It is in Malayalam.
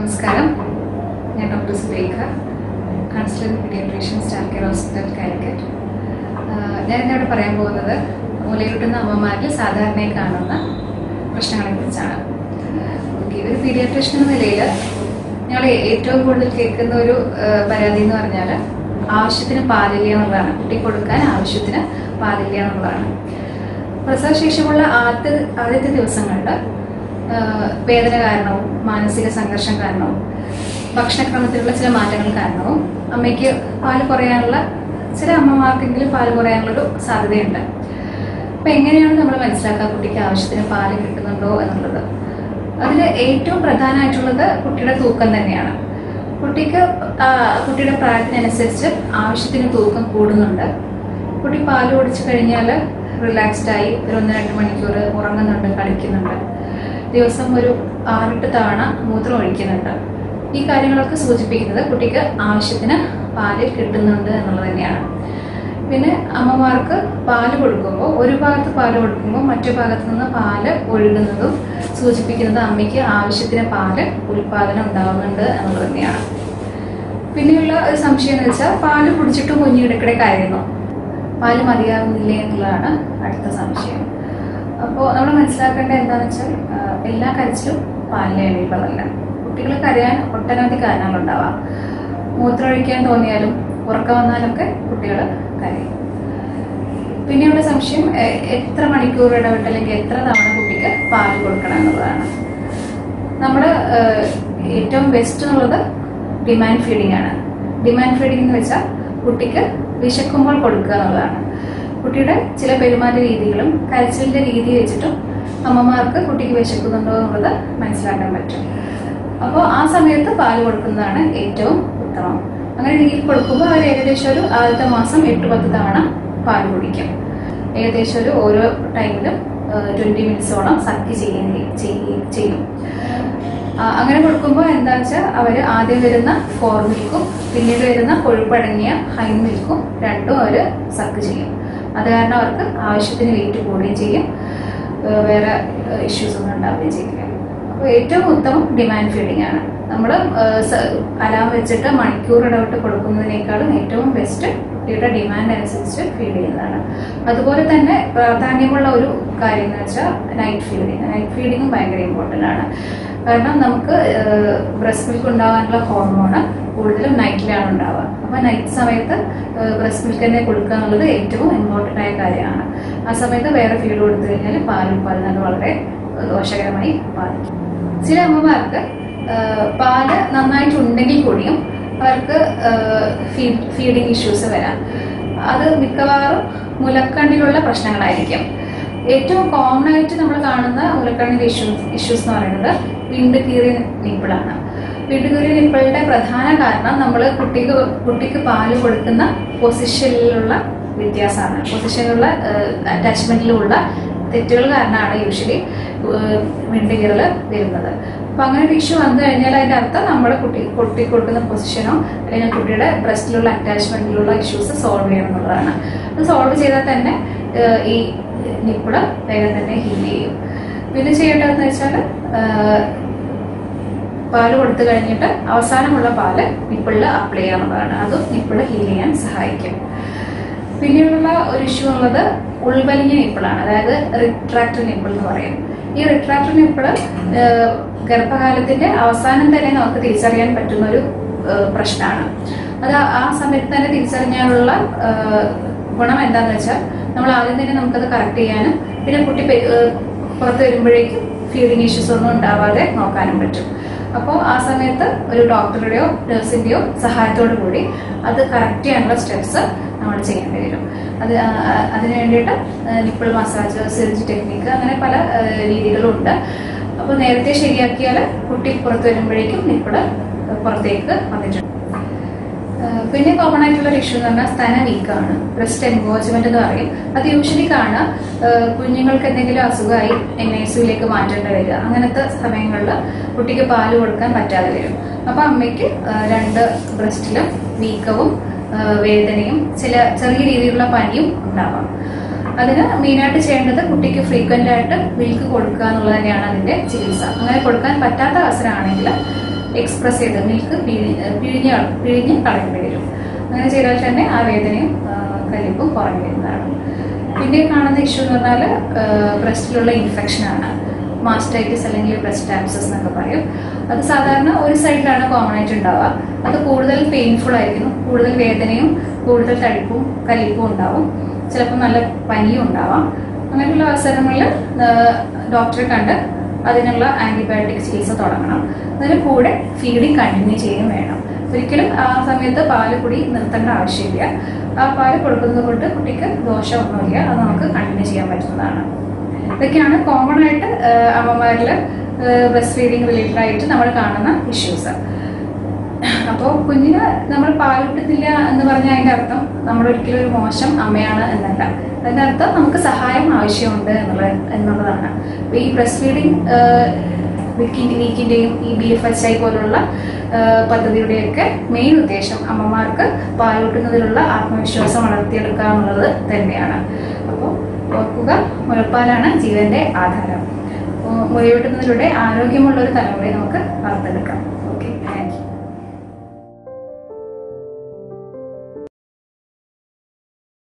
നമസ്കാരം ഞാൻ doctor Sulekha consultant paediatrician star care hospital Calicut ഞാൻ ഇന്നിവിടെ പറയാൻ പോകുന്നത് മുലയൂട്ടുന്ന അമ്മമാരിൽ സാധാരണയായി കാണുന്ന പ്രശ്നങ്ങളെ കുറിച്ചാണ് ഓക്കെ ഒരു പീഡിയാട്രീഷ്യൻ എന്ന നിലയിൽ ഞങ്ങൾ ഏറ്റവും കൂടുതൽ കേൾക്കുന്ന ഒരു ആ, പരാതി എന്ന് പറഞ്ഞാൽ ആവശ്യത്തിന് പാലില്ല എന്നുള്ളതാണ് കുട്ടി കൊടുക്കാൻ ആവശ്യത്തിന് പാലില്ല എന്നുള്ളതാണ് പ്രസവശേഷമുള്ള ആദ്യ ആദ്യത്തെ ദിവസങ്ങളിൽ വേദന കാരണവും മാനസിക സംഘർഷം കാരണവും ഭക്ഷണക്രമത്തിലുള്ള ചില മാറ്റങ്ങൾ കാരണവും അമ്മയ്ക്ക് പാല് കുറയാനുള്ള ചില അമ്മമാർക്കെങ്കിലും പാല് കുറയാനുള്ളൊരു സാധ്യതയുണ്ട് അപ്പൊ എങ്ങനെയാണ് നമ്മൾ മനസ്സിലാക്കുക കുട്ടിക്ക് ആവശ്യത്തിന് പാല് കിട്ടുന്നുണ്ടോ എന്നുള്ളത് അതിൽ ഏറ്റവും പ്രധാനമായിട്ടുള്ളത് കുട്ടിയുടെ തൂക്കം തന്നെയാണ് കുട്ടിക്ക് ആ, കുട്ടിയുടെ പ്രായത്തിനനുസരിച്ച് ആവശ്യത്തിന് തൂക്കം കൂടുന്നുണ്ട് കുട്ടി പാല് കുടിച്ചു കഴിഞ്ഞാൽ റിലാക്സ്ഡ് ആയി ഒരു ഒന്ന് രണ്ട് മണിക്കൂർ ഉറങ്ങുന്നുണ്ട് കളിക്കുന്നുണ്ട് ദിവസം ഒരു ആറെട്ട് തവണ മൂത്രം ഒഴിക്കുന്നുണ്ട് ഈ കാര്യങ്ങളൊക്കെ സൂചിപ്പിക്കുന്നത് കുട്ടിക്ക് ആവശ്യത്തിന് പാല് കിട്ടുന്നുണ്ട് എന്നുള്ളത് തന്നെയാണ് പിന്നെ അമ്മമാർക്ക് പാല് കൊടുക്കുമ്പോൾ ഒരു ഭാഗത്ത് പാല് കൊടുക്കുമ്പോൾ മറ്റു ഭാഗത്ത് നിന്ന് പാല് ഒഴുകുന്നതും സൂചിപ്പിക്കുന്നത് അമ്മയ്ക്ക് ആവശ്യത്തിന് പാല് ഉൽപാദനം ഉണ്ടാവുന്നുണ്ട് എന്നുള്ളത് തന്നെയാണ് പിന്നെയുള്ള ഒരു സംശയം എന്ന് വെച്ചാൽ പാല് കുടിച്ചിട്ട് കുഞ്ഞിടക്കിടെ കരയുന്നു പാല് മതിയാവുന്നില്ലേ എന്നുള്ളതാണ് അടുത്ത സംശയം അപ്പോൾ നമ്മൾ മനസ്സിലാക്കേണ്ടത് എന്താണെന്ന് വെച്ചാൽ ആ, എല്ലാ കരച്ചിലും പാലിന് വേണ്ടിയിട്ടുള്ളതല്ല കുട്ടികൾ കരയാൻ ഒട്ടനവധി കാരണങ്ങളുണ്ടാവാം മൂത്രമൊഴിക്കാൻ തോന്നിയാലും ഉറക്കം വന്നാലൊക്കെ കുട്ടികൾ കരയും പിന്നെയുള്ള സംശയം എ- എത്ര മണിക്കൂർ ഇടവിട്ട് അല്ലെങ്കിൽ എത്ര തവണ കുട്ടിക്ക് പാല് കൊടുക്കണം എന്നുള്ളതാണ് നമ്മൾ ഏറ്റവും ബെസ്റ്റ് എന്നുള്ളത് ഡിമാൻഡ് ഫീഡിംഗ് ആണ് ഡിമാൻഡ് ഫീഡിംഗ് എന്ന് വെച്ചാൽ കുട്ടിക്ക് വിശക്കുമ്പോൾ കൊടുക്കുക എന്നുള്ളതാണ് കുട്ടിയുടെ ചില പെരുമാറ്റ രീതികളും കരച്ചിലിന്റെ രീതി വെച്ചിട്ടും അമ്മമാർക്ക് കുട്ടിക്ക് വിശക്കുന്നുണ്ടോ എന്നുള്ളത് മനസ്സിലാക്കാൻ പറ്റും അപ്പോൾ ആ സമയത്ത് പാല് കൊടുക്കുന്നതാണ് ഏറ്റവും ഉത്തമം അങ്ങനെ രീതിയിൽ കൊടുക്കുമ്പോൾ അവർ ഏകദേശം ഒരു ആദ്യത്തെ മാസം എട്ട് പത്ത് തവണ പാല് കുടിക്കും ഏകദേശം ഒരു ഓരോ ടൈമിലും ട്വന്റി മിനിറ്റ്സോളം സഖ്യ ചെയ്യുകയും ചെയ്യ- ചെയ്യും ആ, അങ്ങനെ കൊടുക്കുമ്പോൾ എന്താ വെച്ചാൽ അവർ ആദ്യം വരുന്ന ഫോർ മിൽക്കും പിന്നീട് വരുന്ന കൊഴുപ്പടങ്ങിയ ഹൈ മിൽക്കും രണ്ടും അവർ സക്ക് ചെയ്യും അത് കാരണം അവർക്ക് ആവശ്യത്തിന് വെയിറ്റ് കൂടുകയും ചെയ്യും ഏഹ് വേറെ ഇഷ്യൂസ് ഒന്നും ഉണ്ടാവുകയും ചെയ്യില്ല അപ്പോൾ ഏറ്റവും ഉത്തമം ഡിമാൻഡ് ഫീഡിംഗ് ആണ് നമ്മൾ അലാം വെച്ചിട്ട് മണിക്കൂർ ഇടവിട്ട് കൊടുക്കുന്നതിനേക്കാളും ഏറ്റവും ബെസ്റ്റ് കുട്ടിയുടെ ഡിമാൻഡ് അനുസരിച്ച് ഫീഡ് ചെയ്യുന്നതാണ് അതുപോലെ തന്നെ പ്രാധാന്യമുള്ള ഒരു കാര്യം എന്ന് വെച്ചാൽ നൈറ്റ് ഫീഡിങ് നൈറ്റ് ഫീഡിങ്ങും ഭയങ്കര ഇമ്പോർട്ടൻ്റ് ആണ് കാരണം നമുക്ക് ബ്രസ്റ്റ് മിൽക്ക് ഉണ്ടാകാനുള്ള ഹോർമോണ് കൂടുതലും നൈറ്റിലാണ് ഉണ്ടാവുക അപ്പൊ നൈറ്റ് സമയത്ത് ബ്രസ്റ്റ് മിൽക്ക് തന്നെ കൊടുക്കുക എന്നുള്ളത് ഏറ്റവും ഇമ്പോർട്ടൻ്റ് ആയ കാര്യമാണ് ആ സമയത്ത് വേറെ ഫീഡ് കൊടുത്തു കഴിഞ്ഞാൽ പാൽ ഉൽപ്പാദനം അത് വളരെ ദോഷകരമായി ബാധിക്കും ചില അമ്മമാർക്ക് ഏഹ്, പാല് നന്നായിട്ടുണ്ടെങ്കിൽ കൂടിയും അവർക്ക് ഫീഡിങ് ഇഷ്യൂസ് വരാം അത് മിക്കവാറും മുലക്കണ്ണിലുള്ള പ്രശ്നങ്ങളായിരിക്കും ഏറ്റവും കോമൺ ആയിട്ട് നമ്മൾ കാണുന്ന മുലക്കണ്ണിന്റെ ഇഷ്യൂസ് ഇഷ്യൂസ് എന്ന് പറയുന്നത് വിണ്ട് കീറിയ നിപ്പിളാണ് വിണ്ട് കീറിയ നിപ്പിളിന്റെ പ്രധാന കാരണം നമ്മൾ കുട്ടിക്ക് കുട്ടിക്ക് പാല് കൊടുക്കുന്ന പൊസിഷനിലുള്ള വ്യത്യാസമാണ് പൊസിഷനിലുള്ള അറ്റാച്ച്മെന്റിലുള്ള തെറ്റുകൾ കാരണമാണ് യൂഷ്വലി വിണ്ട് കീറൽ വരുന്നത് അപ്പൊ അങ്ങനെ ഒരു ഇഷ്യൂ വന്നു കഴിഞ്ഞാൽ അതിന്റെ അർത്ഥം നമ്മുടെ കുട്ടി കുട്ടി കൊടുക്കുന്ന പൊസിഷനോ അല്ലെങ്കിൽ കുട്ടിയുടെ ബ്രസ്റ്റിലുള്ള അറ്റാച്ച്മെന്റിലുള്ള ഇഷ്യൂസ് സോൾവ് ചെയ്യണം എന്നുള്ളതാണ് അത് സോൾവ് ചെയ്താൽ തന്നെ ഏഹ്, ഈ നിപ്പിള് വേഗം തന്നെ ഹീൽ ചെയ്യും പിന്നെ ചെയ്യേണ്ടതെന്ന് വെച്ചാൽ പാല് കൊടുത്തു കഴിഞ്ഞിട്ട് അവസാനമുള്ള പാല് നിപ്പിളിൽ അപ്ലൈ ചെയ്യാന്നുള്ളതാണ് അതും നിപ്പിള് ഹീൽ ചെയ്യാൻ സഹായിക്കും പിന്നീടുള്ള ഒരു ഇഷ്യൂ ഉള്ളത് ഉൾവലിഞ്ഞ നിപ്പിളാണ് അതായത് റിട്രാക്ടർ നിപ്പിൾ എന്ന് പറയും ഈ റിട്രാക്ടർ നിപ്പിള് ഗർഭകാലത്തിന്റെ അവസാനം തന്നെ നമുക്ക് തിരിച്ചറിയാൻ പറ്റുന്ന ഒരു പ്രശ്നമാണ് അത് ആ- ആ സമയത്ത് തന്നെ തിരിച്ചറിഞ്ഞാലുള്ള ഏഹ്, ഗുണം എന്താന്ന് വെച്ചാൽ നമ്മൾ ആദ്യം തന്നെ നമുക്കത് കറക്റ്റ് ചെയ്യാനും പിന്നെ കുട്ടി പെ- ഏഹ്, പുറത്ത് വരുമ്പോഴേക്കും ഫീഡിങ് ഇഷ്യൂസ് ഒന്നും ഉണ്ടാവാതെ നോക്കാനും പറ്റും അപ്പോൾ ആ സമയത്ത് ഒരു ഡോക്ടറുടെയോ നഴ്സിന്റെയോ സഹായത്തോടു കൂടി അത് കറക്റ്റ് ചെയ്യാനുള്ള സ്റ്റെപ്സ് നമ്മൾ ചെയ്യേണ്ടി വരും അത് ആ- ആ- അതിന് വേണ്ടിയിട്ട് നിപ്പിൾ മസാജ് സിറിഞ്ച് ടെക്നിക്ക് അങ്ങനെ പല ആ, രീതികളും ഉണ്ട് അപ്പോൾ നേരത്തെ ശരിയാക്കിയാൽ കുട്ടി പുറത്ത് വരുമ്പോഴേക്കും നിപ്പിള് പുറത്തേക്ക് വന്നിട്ടുണ്ട് ആഹ് പിന്നെ കോമൺ ആയിട്ടുള്ള ഒരു ഇഷ്യൂ എന്ന് പറഞ്ഞാൽ സ്തന വീക്കാണ് ബ്രസ്റ്റ് എൻഗോജ്മെന്റ് എന്ന് പറയും അത് യൂഷ്വലി കാണുക ആഹ് കുഞ്ഞുങ്ങൾക്ക് എന്തെങ്കിലും അസുഖമായി എൻ ഐ സിയിലേക്ക് മാറ്റേണ്ടി വരിക അങ്ങനത്തെ സമയങ്ങളിൽ കുട്ടിക്ക് പാല് കൊടുക്കാൻ പറ്റാതെ വരും അപ്പൊ അമ്മയ്ക്ക് ആഹ് രണ്ട് ബ്രസ്റ്റിലും വീക്കവും ആഹ് വേദനയും ചില ചെറിയ രീതിയിലുള്ള പനിയും ഉണ്ടാവാം അതിന് മെയിനായിട്ട് ചെയ്യേണ്ടത് കുട്ടിക്ക് ഫ്രീക്വന്റ് ആയിട്ട് മിൽക്ക് കൊടുക്കുക എന്നുള്ളത് തന്നെയാണ് അതിന്റെ ചികിത്സ അങ്ങനെ കൊടുക്കാൻ പറ്റാത്ത അവസരമാണെങ്കിൽ എക്സ്പ്രസ് ചെയ്ത് മിൽക്ക് പിഴി പിഴിഞ്ഞ് കള- പിഴിഞ്ഞ് കളയേണ്ടി വരും അങ്ങനെ ചെയ്താൽ തന്നെ ആ വേദനയും ആ, കലിപ്പും കുറഞ്ഞു വരുന്നതാണ് പിന്നെ കാണുന്ന ഇഷ്യൂ എന്ന് പറഞ്ഞാൽ ബ്രസ്റ്റിലുള്ള ഇൻഫെക്ഷനാണ് മാസ്റ്റൈറ്റിസ് അല്ലെങ്കിൽ ബ്രസ്റ്റ് ആപ്സസ് എന്നൊക്കെ പറയും അത് സാധാരണ ഒരു സൈഡിലാണ് കോമൺ ആയിട്ട് ഉണ്ടാവുക അത് കൂടുതൽ പെയിൻഫുൾ ആയിരിക്കും കൂടുതൽ വേദനയും കൂടുതൽ തടിപ്പും കലിപ്പും ഉണ്ടാവും ചിലപ്പോൾ നല്ല പനിയും ഉണ്ടാവാം അങ്ങനെയുള്ള അവസരങ്ങളിൽ ഡോക്ടറെ കണ്ട് അതിനുള്ള ആന്റിബയോട്ടിക് ചികിത്സ തുടങ്ങണം അതിന് കൂടെ ഫീഡിങ് കണ്ടിന്യൂ ചെയ്യുകയും വേണം ഒരിക്കലും ആ സമയത്ത് പാല് കുടി നിർത്തേണ്ട ആവശ്യമില്ല ആ പാല് കൊടുക്കുന്നത് കൊണ്ട് കുട്ടിക്ക് ദോഷമൊന്നുമില്ല അത് നമുക്ക് കണ്ടിന്യൂ ചെയ്യാൻ പറ്റുന്നതാണ് ഇതൊക്കെയാണ് കോമൺ ആയിട്ട് അമ്മമാരിൽ ബ്രസ്റ്റ് ഫീഡിങ് റിലേറ്റഡ് ആയിട്ട് നമ്മൾ കാണുന്ന ഇഷ്യൂസ് അപ്പോൾ കുഞ്ഞിന് നമ്മൾ പാലിട്ടുന്നില്ല എന്ന് പറഞ്ഞാൽ അതിൻ്റെ അർത്ഥം നമ്മൾ ഒരിക്കലും ഒരു മോശം അമ്മയാണ് എന്നല്ല അതിൻ്റെ അർത്ഥം നമുക്ക് സഹായം ആവശ്യമുണ്ട് എന്നുള്ള എന്നുള്ളതാണ് അപ്പോൾ ഈ ബ്രസ്റ്റ് ഫീഡിങ് വീക്കിൻ്റെ വീക്കിൻ്റെയും ഈ ബി എഫ് എച്ച് ഐ പോലുള്ള ആ, പദ്ധതിയുടെയൊക്കെ മെയിൻ ഉദ്ദേശം അമ്മമാർക്ക് പാലൂട്ടുന്നതിലുള്ള ആത്മവിശ്വാസം വളർത്തിയെടുക്കുക എന്നുള്ളത് തന്നെയാണ് അപ്പോൾ ഓർക്കുക മുലപ്പാലാണ് ജീവന്റെ ആധാരം അപ്പോൾ മുലയൂട്ടുന്നതിലൂടെ ആരോഗ്യമുള്ള ഒരു തലമുറയെ നമുക്ക് വളർത്തിയെടുക്കാം ഓക്കെ